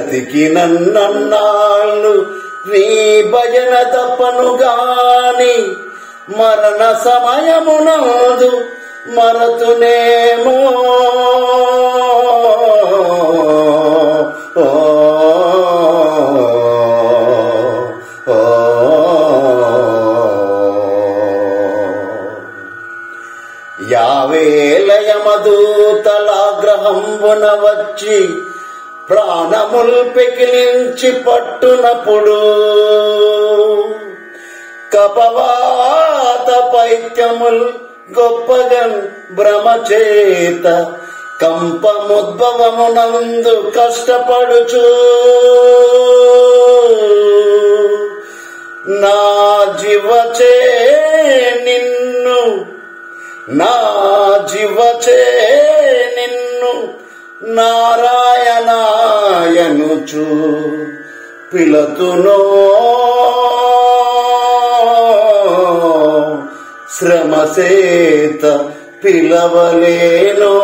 బ్రతికి నన్నన్నాళ్ళు నీ భజన తప్పను గాని మరణ సమయమునందు మరతునేమో ఓ, ఓ, యావేలయమదూతలాగ్రహంబున వచ్చి ప్రాణముల్ పెకిలించి పట్టునప్పుడు కపవాత పైత్యముల్ గొప్పగన్ భ్రమచేత కంపముద్భవమునందు కష్టపడుచు నా జీవచే నిన్ను నా జీవచే నిన్ను నారాయణాయనుచు పిలతునో శ్రమసేత పిలవలేనో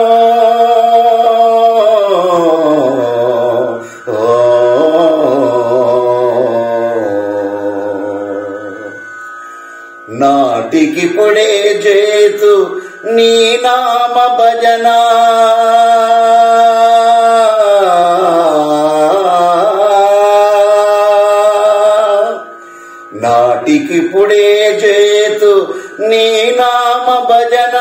నాటికి పొడే చేతు నీ నామ భజనా నాటికి పుడే చేతు నీ నామ భజనా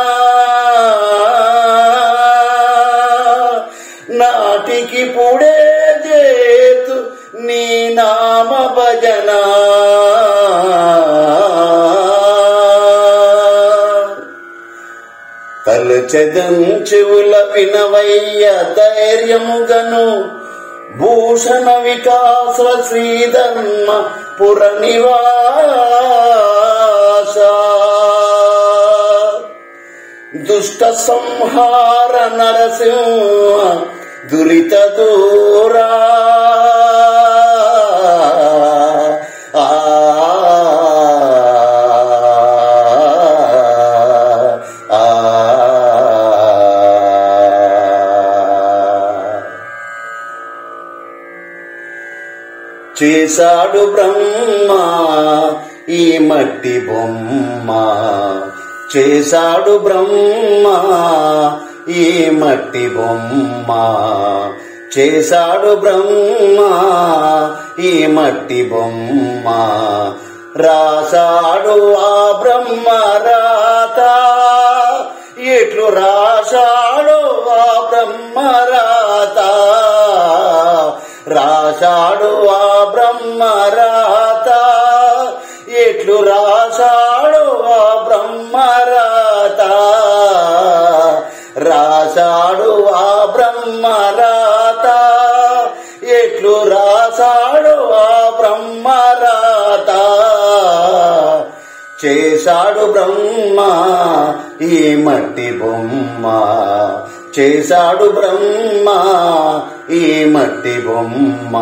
నాటికి పుడే చేతు నీ నామ భజనా తలచెదంచుల వినవయ్య ధైర్యముగను భూషణ వికాస శ్రీధర్మ పుర నివాస దుష్ట సంహార నరసింహ దురిత దూరా ఆ ఆ చేశాడు బ్రహ్మ ఈ మట్టి బొమ్మ చేశాడు బ్రహ్మ ఈ మట్టి బొమ్మ చేశాడు బ్రహ్మ ఈ మట్టి బొమ్మ రాశాడు ఆ బ్రహ్మ రాత ఎట్లు రాశాడు ఆ బ్రహ్మ రాత రాశాడు ఆ బ్రహ్మ రాత ఎట్లు రాశాడు ఆ బ్రహ్మ రాత రాశాడు ఆ బ్రహ్మ రాత ఎట్లు రాశాడు ఆ బ్రహ్మ రాత చేశాడు బ్రహ్మ ఈ మట్టి బొమ్మ చేశాడు బ్రహ్మ ఈ మట్టి బొమ్మ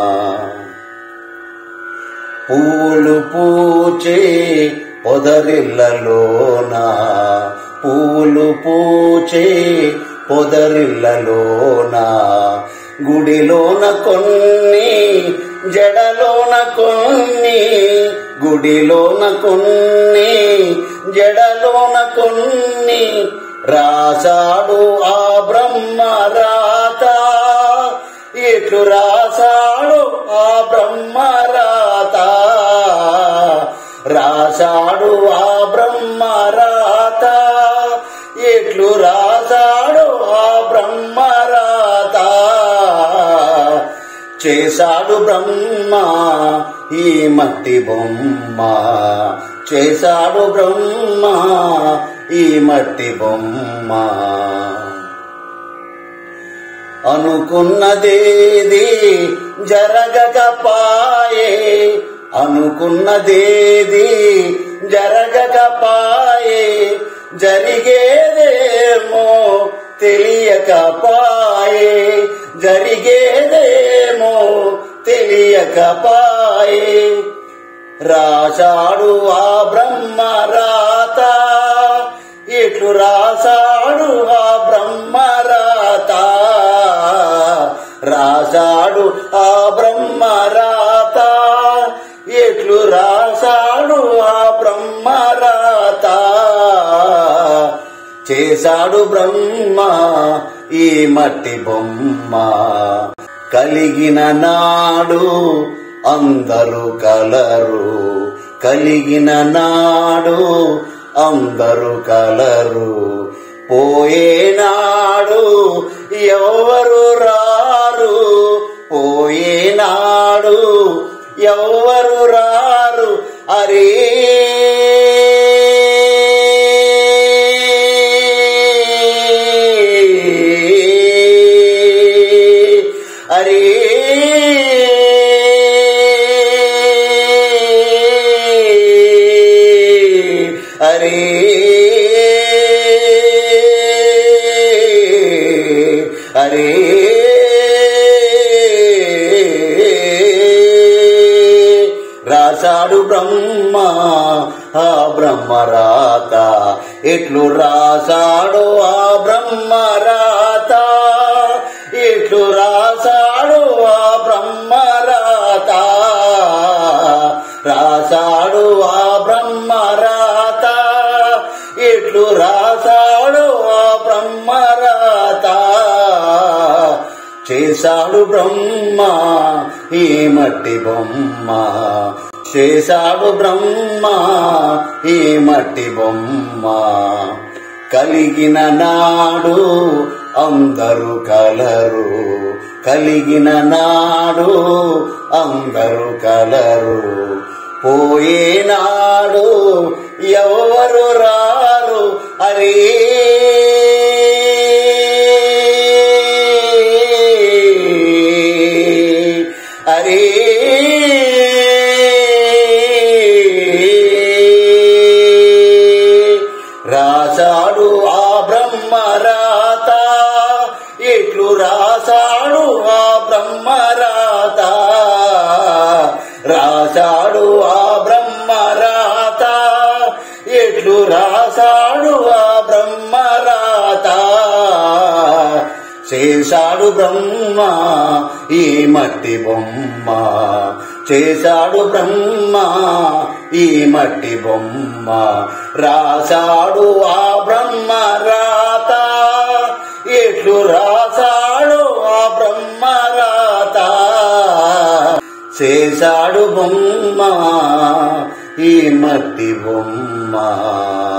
పూలు పూచే పొదరిల్లలోన పూలు పూచే పొదరిల్లలోన గుడిలోన కొన్ని జడలోన కొన్ని గుడిలోన కొన్ని జడలోన కొన్ని రాశాడు ఆ బ్రహ్మ రాత ఎట్లు రాశాడు ఆ బ్రహ్మ రాత రాశాడు ఆ బ్రహ్మ రాత ఎట్లు రాశాడు ఆ బ్రహ్మ రాత చేశాడు బ్రహ్మ ఈ మట్టి బొమ్మ చేశాడు బ్రహ్మ ఈ మట్టి బొమ్మ అనుకున్నదేది జరగకపాయే అనుకున్నదేది జరగకపాయే జరిగేదేమో తెలియకపాయే జరిగేదేమో తెలియకపాయే రాశాడు ఆ బ్రహ్మ రాత ఎట్లు రాశాడు ఆ బ్రహ్మ రాత రాశాడు ఆ బ్రహ్మ రాత ఎట్లు రాశాడు ఆ బ్రహ్మ రాత చేశాడు బ్రహ్మ ఈ మట్టి బొమ్మ కలిగిన నాడు అందరూ కలరు కలిగిన నాడు అందరూ కలరు పోయేనాడు ఎవరు రారు పోయేనాడు ఎవరు రారు అరే అరే అరే అరే రాశాడు బ్రహ్మ ఆ బ్రహ్మ రాత ఎట్లు రాశాడు ఆ బ్రహ్మ రాత ఎట్లు రాశాడు ఆ బ్రహ్మ రాత రాశాడు ఆ బ్రహ్మ రాత ఎట్లు రాశాడు ఆ బ్రహ్మ రాత చేశాడు బ్రహ్మ ఈ మట్టి బొమ్మ చేశాడు బ్రహ్మ ఈ మట్టి బొమ్మ కలిగిన నాడు అందరూ కలరు కలిగిన నాడు అందరూ కలరు పోయేనాడు ఎవరు రారు అరే అరే రాశాడు ఆ బ్రహ్మ రాత ఎట్లు రాశాడు ఆ బ్రహ్మ రాత రాశాడు ఆ బ్రహ్మ రాత ఎట్లు రాశాడు ఆ బ్రహ్మ రాత చేశాడు బ్రహ్మ ఈ మట్టి బొమ్మ చేశాడు బ్రహ్మ ఈ మట్టి బొమ్మ రాశాడు ఆ బ్రహ్మ రాత ఎట్లు రాశాడు ఆ బ్రహ్మ రాత చేశాడు బొమ్మ ఈ మట్టి బొమ్మ